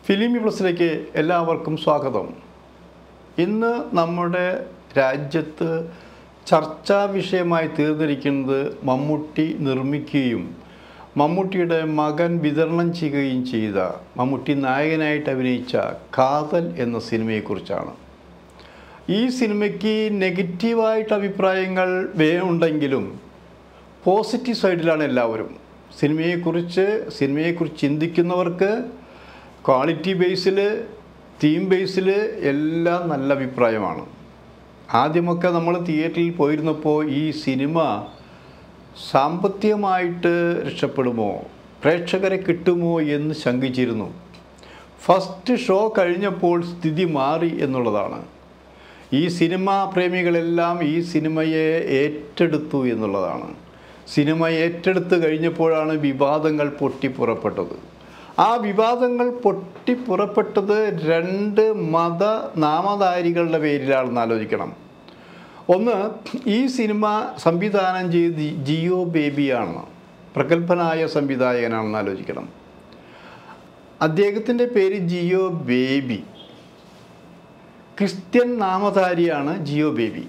ഫിലിമി പ്ലസിലേക്ക് എല്ലാവർക്കും സ്വാഗതം ഇന്ന് നമ്മുടെ രാജ്യത്ത് ചർച്ചാ വിഷയമായി തീർന്നിരിക്കുന്നത് മമ്മൂട്ടി നിർമ്മിക്കുകയും മമ്മൂട്ടിയുടെ മകൻ വിതരണം ചെയ്യുകയും ചെയ്ത മമ്മൂട്ടി നായകനായിട്ട് അഭിനയിച്ച കാതൽ എന്ന സിനിമയെക്കുറിച്ചാണ് ഈ സിനിമയ്ക്ക് നെഗറ്റീവായിട്ട് അഭിപ്രായങ്ങൾ വേ ഉണ്ടെങ്കിലും പോസിറ്റീവ് സൈഡിലാണ് എല്ലാവരും സിനിമയെക്കുറിച്ച് സിനിമയെക്കുറിച്ച് ചിന്തിക്കുന്നവർക്ക് ക്വാളിറ്റി ബേസിൽ തീം ബേസിൽ എല്ലാം നല്ല അഭിപ്രായമാണ് ആദ്യമൊക്കെ നമ്മൾ തിയേറ്ററിൽ പോയിരുന്നപ്പോൾ ഈ സിനിമ സാമ്പത്തികമായിട്ട് രക്ഷപ്പെടുമോ പ്രേക്ഷകരെ കിട്ടുമോ എന്ന് ശങ്കിച്ചിരുന്നു ഫസ്റ്റ് ഷോ കഴിഞ്ഞപ്പോൾ സ്ഥിതി മാറി എന്നുള്ളതാണ് ഈ സിനിമാ പ്രേമികളെല്ലാം ഈ സിനിമയെ ഏറ്റെടുത്തു എന്നുള്ളതാണ് സിനിമ ഏറ്റെടുത്ത് കഴിഞ്ഞപ്പോഴാണ് വിവാദങ്ങൾ പൊട്ടിപ്പുറപ്പെട്ടത് ആ വിവാദങ്ങൾ പൊട്ടിപ്പുറപ്പെട്ടത് രണ്ട് മത നാമധാരികളുടെ പേരിലാണെന്ന് ആലോചിക്കണം ഒന്ന് ഈ സിനിമ സംവിധാനം ചെയ്ത് ജിയോ ബേബിയാണ് പ്രഗത്ഭനായ സംവിധായകനാണെന്ന് ആലോചിക്കണം അദ്ദേഹത്തിൻ്റെ പേര് ജിയോ ബേബി ക്രിസ്ത്യൻ നാമധാരിയാണ് ജിയോ ബേബി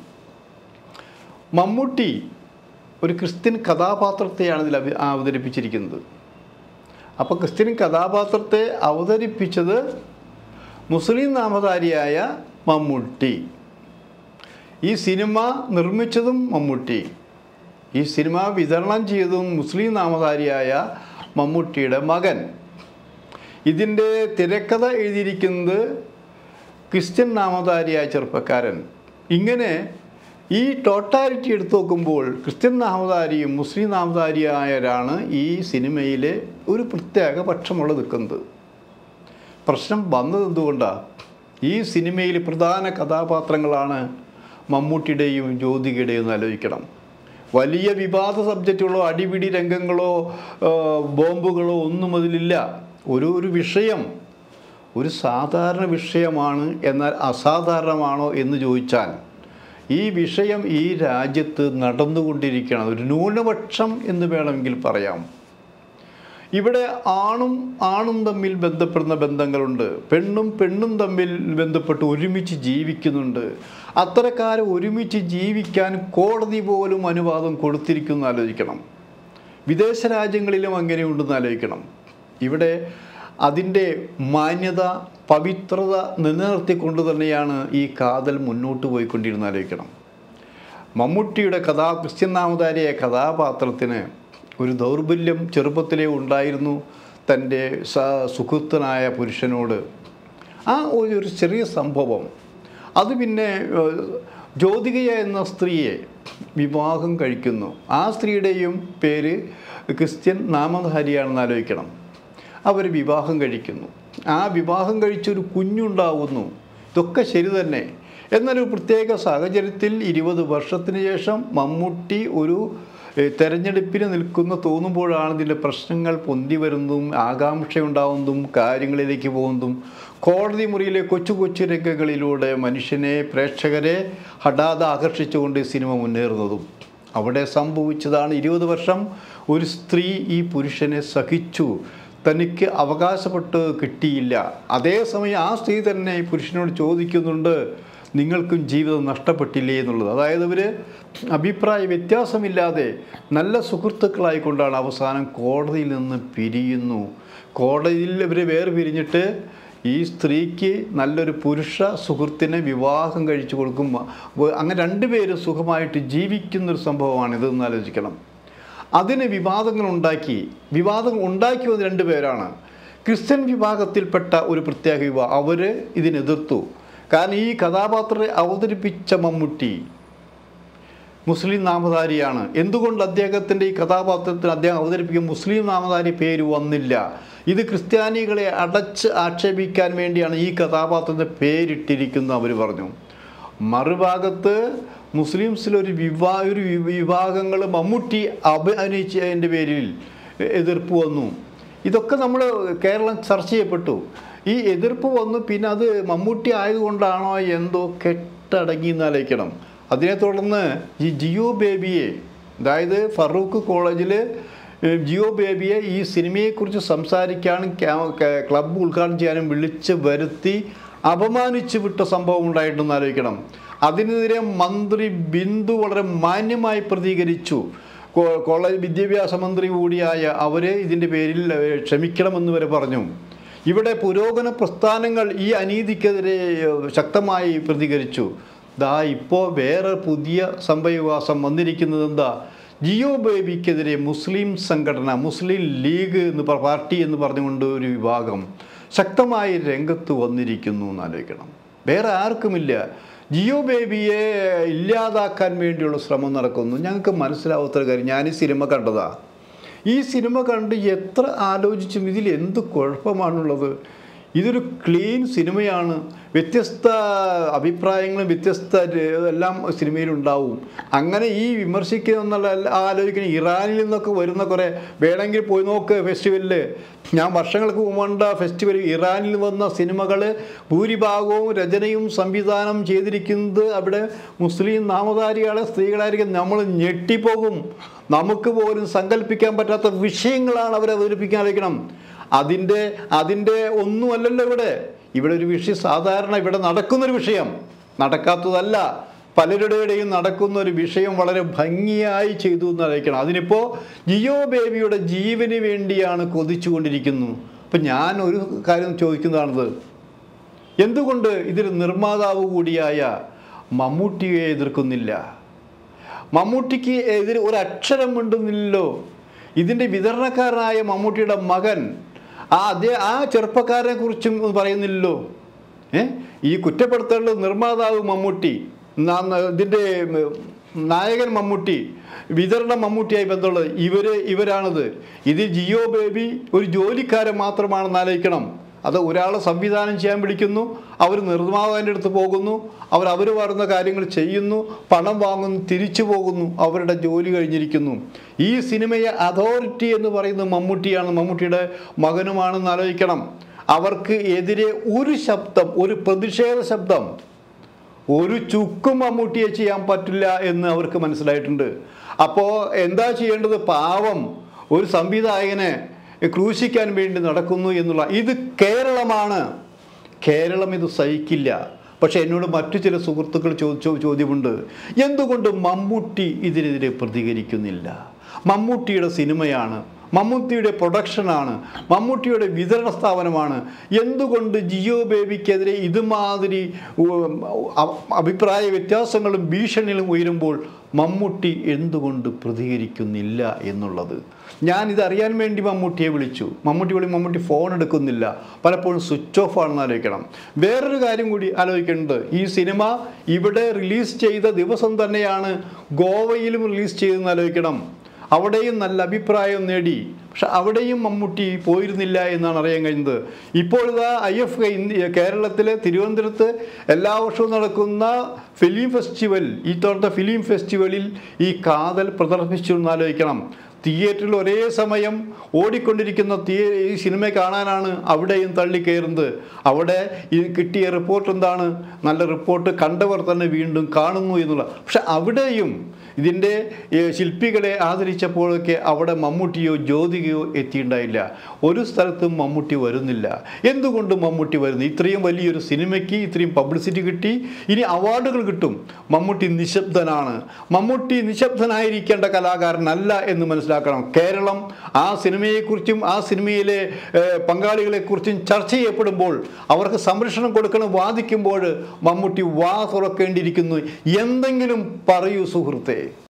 മമ്മൂട്ടി ഒരു ക്രിസ്ത്യൻ കഥാപാത്രത്തെയാണ് ഇതിൽ അവ- അവതരിപ്പിച്ചിരിക്കുന്നത് അപ്പോൾ ക്രിസ്ത്യൻ കഥാപാത്രത്തെ അവതരിപ്പിച്ചത് മുസ്ലിം നാമധാരിയായ മമ്മൂട്ടി ഈ സിനിമ നിർമ്മിച്ചതും മമ്മൂട്ടി ഈ സിനിമ വിതരണം ചെയ്തതും മുസ്ലിം നാമധാരിയായ മമ്മൂട്ടിയുടെ മകൻ ഇതിൻ്റെ തിരക്കഥ എഴുതിയിരിക്കുന്നത് ക്രിസ്ത്യൻ നാമധാരിയായ ചെറുപ്പക്കാരൻ ഇങ്ങനെ ഈ ടോട്ടാലിറ്റി എടുത്തു നോക്കുമ്പോൾ ക്രിസ്ത്യൻ നാമധാരിയും മുസ്ലിം നാമധാരിയായവരാണ് ഈ സിനിമയിലെ ഒരു പ്രത്യേക പക്ഷമുള്ള നിൽക്കുന്നത് പ്രശ്നം വന്നത് എന്തുകൊണ്ടാണ് ഈ സിനിമയിൽ പ്രധാന കഥാപാത്രങ്ങളാണ് മമ്മൂട്ടിയുടെയും ജ്യോതികയുടെയും എന്ന് ആലോചിക്കണം വലിയ വിവാദ സബ്ജക്റ്റുകളോ അടിപിടി രംഗങ്ങളോ ആ, ബോംബുകളോ ഒന്നും അതിലില്ല ഒരു ഒരു വിഷയം ഒരു സാധാരണ വിഷയമാണ് എന്നാൽ അസാധാരണമാണോ എന്ന് ചോദിച്ചാൽ ഈ വിഷയം ഈ രാജ്യത്ത് നടന്നുകൊണ്ടിരിക്കുകയാണ് ഒരു ന്യൂനപക്ഷം എന്ന് വേണമെങ്കിൽ പറയാം ഇവിടെ ആണും ആണും തമ്മിൽ ബന്ധപ്പെടുന്ന ബന്ധങ്ങളുണ്ട് പെണ്ണും പെണ്ണും തമ്മിൽ ബന്ധപ്പെട്ട് ഒരുമിച്ച് ജീവിക്കുന്നുണ്ട് അത്തരക്കാരെ ഒരുമിച്ച് ജീവിക്കാൻ കോടതി പോലും അനുവാദം കൊടുത്തിരിക്കുന്നു ആലോചിക്കണം വിദേശ രാജ്യങ്ങളിലും അങ്ങനെയുണ്ടെന്ന് ആലോചിക്കണം ഇവിടെ അതിൻ്റെ മാന്യത പവിത്രത നിലനിർത്തിക്കൊണ്ട് തന്നെയാണ് ഈ കാതൽ മുന്നോട്ട് പോയിക്കൊണ്ടിരുന്ന ആലോചിക്കണം മമ്മൂട്ടിയുടെ കഥാ ക്രിസ്ത്യൻ നാമധാരിയായ കഥാപാത്രത്തിന് ഒരു ദൗർബല്യം ചെറുപ്പത്തിലേ ഉണ്ടായിരുന്നു തൻ്റെ സ സുഹൃത്തനായ പുരുഷനോട് ആ ഒരു ഒരു ചെറിയ സംഭവം അത് പിന്നെ ഏഹ്, ജ്യോതികയ എന്ന സ്ത്രീയെ വിവാഹം കഴിക്കുന്നു ആ സ്ത്രീയുടെയും പേര് ക്രിസ്ത്യൻ നാമധാരിയാണെന്ന് ആലോചിക്കണം അവർ വിവാഹം കഴിക്കുന്നു ആ വിവാഹം കഴിച്ചൊരു കുഞ്ഞുണ്ടാവുന്നു ഇതൊക്കെ ശരി തന്നെ എന്നാൽ ഒരു പ്രത്യേക സാഹചര്യത്തിൽ ഇരുപത് വർഷത്തിന് ശേഷം മമ്മൂട്ടി ഒരു ഏഹ്, തെരഞ്ഞെടുപ്പിന് നിൽക്കുന്ന തോന്നുമ്പോഴാണ് ഇതിൻ്റെ പ്രശ്നങ്ങൾ പൊന്തി വരുന്നതും ആകാംക്ഷയുണ്ടാവുന്നതും കാര്യങ്ങളിലേക്ക് പോകുന്നതും കോടതി മുറിയിലെ കൊച്ചു കൊച്ചു രംഗങ്ങളിലൂടെ മനുഷ്യനെ പ്രേക്ഷകരെ ഹഠാത് ആകർഷിച്ചുകൊണ്ട് ഈ സിനിമ മുന്നേറുന്നതും അവിടെ സംഭവിച്ചതാണ് ഇരുപത് വർഷം ഒരു സ്ത്രീ ഈ പുരുഷനെ സഹിച്ചു തനിക്ക് അവകാശപ്പെട്ട് കിട്ടിയില്ല അതേസമയം ആ സ്ത്രീ തന്നെ ഈ പുരുഷനോട് ചോദിക്കുന്നുണ്ട് നിങ്ങൾക്കും ജീവിതം നഷ്ടപ്പെട്ടില്ലേ എന്നുള്ളത് അതായത് ഇവർ അഭിപ്രായ വ്യത്യാസമില്ലാതെ നല്ല സുഹൃത്തുക്കളായിക്കൊണ്ടാണ് അവസാനം കോടതിയിൽ നിന്ന് പിരിയുന്നു കോടതിയിൽ ഇവർ വേറെ പിരിഞ്ഞിട്ട് ഈ സ്ത്രീക്ക് നല്ലൊരു പുരുഷ സുഹൃത്തിനെ വിവാഹം കഴിച്ചു കൊടുക്കും അങ്ങനെ രണ്ടുപേരും സുഖമായിട്ട് ജീവിക്കുന്നൊരു സംഭവമാണ് ഇതെന്ന് ആലോചിക്കണം അതിന് വിവാദങ്ങൾ ഉണ്ടാക്കി വിവാദം ഉണ്ടാക്കിയത് രണ്ട് പേരാണ് ക്രിസ്ത്യൻ വിഭാഗത്തിൽപ്പെട്ട ഒരു പ്രത്യേക വിഭാഗം അവർ ഇതിനെതിർത്തു കാരണം ഈ കഥാപാത്രത്തെ അവതരിപ്പിച്ച മമ്മൂട്ടി മുസ്ലിം നാമധാരിയാണ് എന്തുകൊണ്ട് അദ്ദേഹത്തിൻ്റെ ഈ കഥാപാത്രത്തിന് അദ്ദേഹം അവതരിപ്പിക്കുന്ന മുസ്ലിം നാമധാരി പേര് വന്നില്ല ഇത് ക്രിസ്ത്യാനികളെ അടച്ച് ആക്ഷേപിക്കാൻ വേണ്ടിയാണ് ഈ കഥാപാത്രത്തിൻ്റെ പേരിട്ടിരിക്കുന്നത് അവർ പറഞ്ഞു മറുഭാഗത്ത് മുസ്ലിംസിലൊരു വിവാ ഒരു വിഭാഗങ്ങൾ മമ്മൂട്ടി അഭിനയിച്ചതിൻ്റെ പേരിൽ എതിർപ്പ് വന്നു ഇതൊക്കെ നമ്മൾ കേരളം ചർച്ച ചെയ്യപ്പെട്ടു ഈ എതിർപ്പ് വന്നു പിന്നെ അത് മമ്മൂട്ടി ആയതുകൊണ്ടാണോ എന്തോ കെട്ടടങ്ങി എന്നാലോചിക്കണം അതിനെ തുടർന്ന് ഈ ജിയോ ബേബിയെ അതായത് ഫറൂഖ് കോളേജിൽ ഏഹ്, ജിയോ ബേബിയെ ഈ സിനിമയെക്കുറിച്ച് സംസാരിക്കാനും ക്യാ- ക- ക്ലബ്ബ് ഉദ്ഘാടനം ചെയ്യാനും വിളിച്ച് വരുത്തി അപമാനിച്ചു വിട്ട സംഭവം ഉണ്ടായിട്ടെന്ന് ആലോചിക്കണം അതിനെതിരെ മന്ത്രി ബിന്ദു വളരെ മാന്യമായി പ്രതികരിച്ചു കോ- കോളേജ് വിദ്യാഭ്യാസ മന്ത്രി കൂടിയായ അവരെ ഇതിൻ്റെ പേരിൽ ഏഹ്, ക്ഷമിക്കണമെന്ന് വരെ പറഞ്ഞു ഇവിടെ പുരോഗമന പ്രസ്ഥാനങ്ങൾ ഈ അനീതിക്കെതിരെ ഏഹ്, ശക്തമായി പ്രതികരിച്ചു ദാ ഇപ്പോൾ വേറെ പുതിയ സംഭവവികാസം വന്നിരിക്കുന്നത് എന്താ ജിയോ ബേബിക്കെതിരെ മുസ്ലിം സംഘടന മുസ്ലിം ലീഗ് എന്ന് പ- പാർട്ടി എന്ന് പറഞ്ഞുകൊണ്ട് ഒരു വിഭാഗം ശക്തമായി രംഗത്ത് വന്നിരിക്കുന്നു എന്ന് ആലോചിക്കണം വേറെ ആർക്കുമില്ല ജിയോ ബേബിയെ ഇല്ലാതാക്കാൻ വേണ്ടിയുള്ള ശ്രമം നടക്കുന്നു ഞങ്ങൾക്ക് മനസ്സിലാവാത്ത ഒരു കാര്യം ഞാൻ ഈ സിനിമ കണ്ടതാ ഈ സിനിമ കണ്ട് എത്ര ആലോചിച്ചും ഇതിൽ എന്ത് കുഴപ്പമാണുള്ളത് ഇതൊരു ക്ലീൻ സിനിമയാണ് വ്യത്യസ്ത അഭിപ്രായങ്ങളും വ്യത്യസ്ത ര- എല്ലാം സിനിമയിലുണ്ടാവും അങ്ങനെ ഈ വിമർശിക്കുക എന്നുള്ള അല്ല- ആലോചിക്കുന്ന ഇറാനിൽ നിന്നൊക്കെ വരുന്ന കുറേ വേണമെങ്കിൽ പോയി നോക്ക് ഫെസ്റ്റിവലിൽ ഞാൻ വർഷങ്ങൾക്ക് മുമ്പുണ്ട ഫെസ്റ്റിവൽ ഇറാനിൽ വന്ന സിനിമകൾ ഭൂരിഭാഗവും രചനയും സംവിധാനം ചെയ്തിരിക്കുന്നത് അവിടെ മുസ്ലിം നാമധാരികളെ സ്ത്രീകളായിരിക്കും നമ്മൾ ഞെട്ടിപ്പോകും നമുക്ക് പോലും സങ്കല്പിക്കാൻ പറ്റാത്ത വിഷയങ്ങളാണ് അവർ അവതരിപ്പിക്കാതിരിക്കണം അതിൻ്റെ അതിൻ്റെ ഒന്നുമല്ലല്ലോ ഇവിടെ ഇവിടെ ഒരു വിഷയം സാധാരണ ഇവിടെ നടക്കുന്നൊരു വിഷയം നടക്കാത്തതല്ല പലരുടെയും നടക്കുന്ന ഒരു വിഷയം വളരെ ഭംഗിയായി ചെയ്തു എന്ന് അറിയിക്കണം അതിനിപ്പോൾ ജിയോ ബേബിയുടെ ജീവന് വേണ്ടിയാണ് കൊതിച്ചുകൊണ്ടിരിക്കുന്നു അപ്പം ഞാൻ ഒരു കാര്യം ചോദിക്കുന്നതാണത് എന്തുകൊണ്ട് ഇതിൽ നിർമ്മാതാവ് കൂടിയായ മമ്മൂട്ടിയെ എതിർക്കുന്നില്ല മമ്മൂട്ടിക്ക് എതിരെ ഒരു അക്ഷരം മിണ്ടുന്നില്ലല്ലോ ഇതിൻ്റെ വിതരണക്കാരനായ മമ്മൂട്ടിയുടെ മകൻ ആ അതേ ആ ചെറുപ്പക്കാരനെ കുറിച്ചും ഒന്നും പറയുന്നില്ലല്ലോ ഏ ഈ കുറ്റപ്പെടുത്തേണ്ടത് നിർമ്മാതാവ് മമ്മൂട്ടി നാ- ന- ഇതിൻ്റെ ഉം, നായകൻ മമ്മൂട്ടി വിതരണം മമ്മൂട്ടിയായി ബന്ധമുള്ളത് ഇവര് ഇവരാണിത് ഇത് ജിയോ ബേബി ഒരു ജോലിക്കാരൻ മാത്രമാണെന്ന് ആലോചിക്കണം അത് ഒരാളെ സംവിധാനം ചെയ്യാൻ വിളിക്കുന്നു അവർ നിർമ്മാതാവിൻ്റെ അടുത്ത് പോകുന്നു അവർ അവർ പറയുന്ന കാര്യങ്ങൾ ചെയ്യുന്നു പണം വാങ്ങുന്നു തിരിച്ചു പോകുന്നു അവരുടെ ജോലി കഴിഞ്ഞിരിക്കുന്നു ഈ സിനിമയെ അതോറിറ്റി എന്ന് പറയുന്നത് മമ്മൂട്ടിയാണ് മമ്മൂട്ടിയുടെ മകനുമാണെന്ന് ആലോചിക്കണം അവർക്ക് എതിരെ ഒരു ശബ്ദം ഒരു പ്രതിഷേധ ശബ്ദം ഒരു ചുക്കും മമ്മൂട്ടിയെ ചെയ്യാൻ പറ്റില്ല എന്ന് അവർക്ക് മനസ്സിലായിട്ടുണ്ട് അപ്പോൾ എന്താ ചെയ്യേണ്ടത് പാവം ഒരു സംവിധായകനെ ക്രൂശിക്കാൻ വേണ്ടി നടക്കുന്നു എന്നുള്ള ഇത് കേരളമാണ് കേരളം ഇത് സഹിക്കില്ല പക്ഷെ എന്നോട് മറ്റു ചില സുഹൃത്തുക്കൾ ചോദിച്ച ചോദ്യമുണ്ട് എന്തുകൊണ്ട് മമ്മൂട്ടി ഇതിനെതിരെ പ്രതികരിക്കുന്നില്ല മമ്മൂട്ടിയുടെ സിനിമയാണ് മമ്മൂട്ടിയുടെ പ്രൊഡക്ഷനാണ് മമ്മൂട്ടിയുടെ വിതരണ സ്ഥാപനമാണ് എന്തുകൊണ്ട് ജിയോ ബേബിക്കെതിരെ ഇതുമാതിരി ഉം, അ- അഭിപ്രായ വ്യത്യാസങ്ങളും ഭീഷണികളും ഉയരുമ്പോൾ മമ്മൂട്ടി എന്തുകൊണ്ട് പ്രതികരിക്കുന്നില്ല എന്നുള്ളത് ഞാൻ ഇതറിയാൻ വേണ്ടി മമ്മൂട്ടിയെ വിളിച്ചു മമ്മൂട്ടി വിളി മമ്മൂട്ടി ഫോൺ എടുക്കുന്നില്ല പലപ്പോഴും സ്വിച്ച് ഓഫ് ആണെന്ന് ആലോചിക്കണം വേറൊരു കാര്യം കൂടി ആലോചിക്കേണ്ടത് ഈ സിനിമ ഇവിടെ റിലീസ് ചെയ്ത ദിവസം തന്നെയാണ് ഗോവയിലും റിലീസ് ചെയ്തെന്ന് ആലോചിക്കണം അവിടെയും നല്ല അഭിപ്രായം നേടി പക്ഷെ അവിടെയും മമ്മൂട്ടി പോയിരുന്നില്ല എന്നാണ് അറിയാൻ കഴിഞ്ഞത് ഇപ്പോൾ ഇതാ ഐ എഫ് ഇന്ത്യ കേരളത്തിലെ തിരുവനന്തപുരത്ത് എല്ലാ വർഷവും നടക്കുന്ന ഫിലിം ഫെസ്റ്റിവൽ ഈ തവണത്തെ ഫിലിം ഫെസ്റ്റിവലിൽ ഈ കാതൽ പ്രദർശിപ്പിച്ചു എന്ന് ആലോചിക്കണം തിയേറ്ററിൽ ഒരേ സമയം ഓടിക്കൊണ്ടിരിക്കുന്ന തിയേ ഈ സിനിമ കാണാനാണ് അവിടെയും തള്ളിക്കയറുന്നത് അവിടെ ഈ കിട്ടിയ റിപ്പോർട്ട് എന്താണ് നല്ല റിപ്പോർട്ട് കണ്ടവർ തന്നെ വീണ്ടും കാണുന്നു എന്നുള്ള പക്ഷെ അവിടെയും ഇതിൻ്റെ ഏ, ശില്പികളെ ആദരിച്ചപ്പോഴൊക്കെ അവിടെ മമ്മൂട്ടിയോ ജ്യോതികയോ എത്തിയിട്ടുണ്ടായില്ല ഒരു സ്ഥലത്തും മമ്മൂട്ടി വരുന്നില്ല എന്തുകൊണ്ട് മമ്മൂട്ടി വരുന്നു ഇത്രയും വലിയൊരു സിനിമയ്ക്ക് ഇത്രയും പബ്ലിസിറ്റി കിട്ടി ഇനി അവാർഡുകൾ കിട്ടും മമ്മൂട്ടി നിശബ്ദനാണ് മമ്മൂട്ടി നിശബ്ദനായിരിക്കേണ്ട കലാകാരനല്ല എന്ന് മനസ്സിലാക്കണം കേരളം ആ സിനിമയെക്കുറിച്ചും ആ സിനിമയിലെ ഏ, പങ്കാളികളെക്കുറിച്ചും ചർച്ച ചെയ്യപ്പെടുമ്പോൾ അവർക്ക് സംരക്ഷണം കൊടുക്കണം വാദിക്കുമ്പോൾ മമ്മൂട്ടി വാ തുറക്കേണ്ടിയിരിക്കുന്നു എന്തെങ്കിലും പറയൂ സുഹൃത്തെ